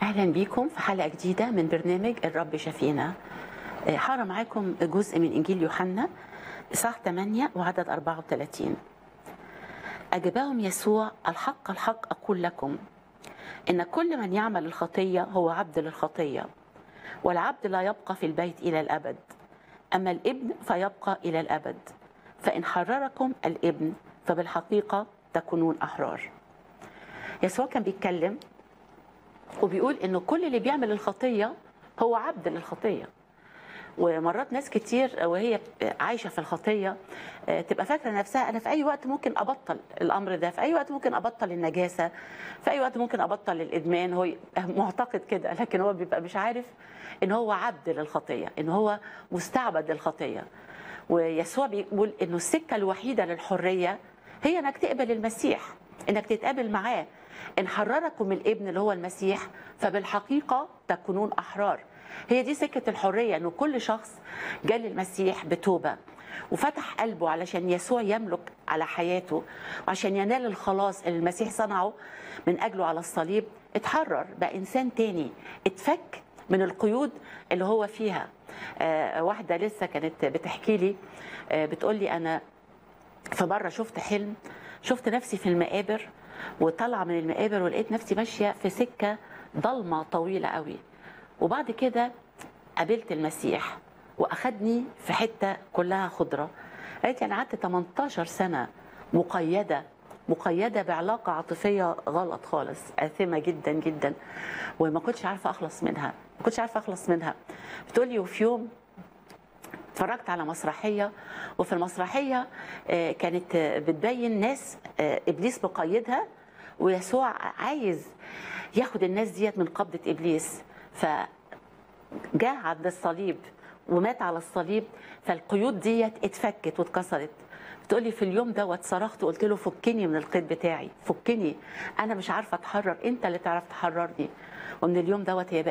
اهلا بيكم في حلقه جديده من برنامج الرب شفينا آه، هقرا معاكم جزء من انجيل يوحنا اصحاح 8 وعدد 34 اجابهم يسوع الحق الحق اقول لكم ان كل من يعمل الخطيه هو عبد للخطيه والعبد لا يبقى في البيت الى الابد اما الابن فيبقى الى الابد فان حرركم الابن فبالحقيقه تكونون احرار يسوع كان بيتكلم وبيقول انه كل اللي بيعمل الخطيه هو عبد للخطيه ومرات ناس كتير وهي عايشه في الخطيه آه، تبقى فاكره نفسها انا في اي وقت ممكن ابطل الامر ده في اي وقت ممكن ابطل النجاسه في اي وقت ممكن ابطل الادمان هو يبقى معتقد كده لكن هو بيبقى مش عارف ان هو عبد للخطيه ان هو مستعبد للخطيه ويسوع بيقول انه السكه الوحيده للحريه هي انك تقبل المسيح انك تتقابل معاه ان حرركم الابن اللي هو المسيح فبالحقيقه تكونون احرار هي دي سكه الحريه انه كل شخص جاء للمسيح بتوبه وفتح قلبه علشان يسوع يملك على حياته وعشان ينال الخلاص اللي المسيح صنعه من اجله على الصليب اتحرر بقى انسان تاني اتفك من القيود اللي هو فيها آه واحده لسه كانت بتحكي لي آه بتقول لي انا في مره شفت حلم شفت نفسي في المقابر وطالعه من المقابر ولقيت نفسي ماشيه في سكه ضلمه طويله قوي وبعد كده قابلت المسيح واخدني في حته كلها خضره قالت لي انا قعدت 18 سنه مقيده مقيده بعلاقه عاطفيه غلط خالص اثمه جدا جدا وما كنتش عارفه اخلص منها ما كنتش عارفه اخلص منها بتقولي وفي يوم اتفرجت على مسرحية وفي المسرحية آه، كانت آه، بتبين ناس آه، إبليس مقيدها ويسوع عايز ياخد الناس ديت من قبضة إبليس فجاء عند الصليب ومات على الصليب فالقيود ديت اتفكت واتكسرت بتقولي في اليوم دوت صرخت وقلت له فكني من القيد بتاعي فكني انا مش عارفه اتحرر انت اللي تعرف تحررني ومن اليوم دوت هي بقت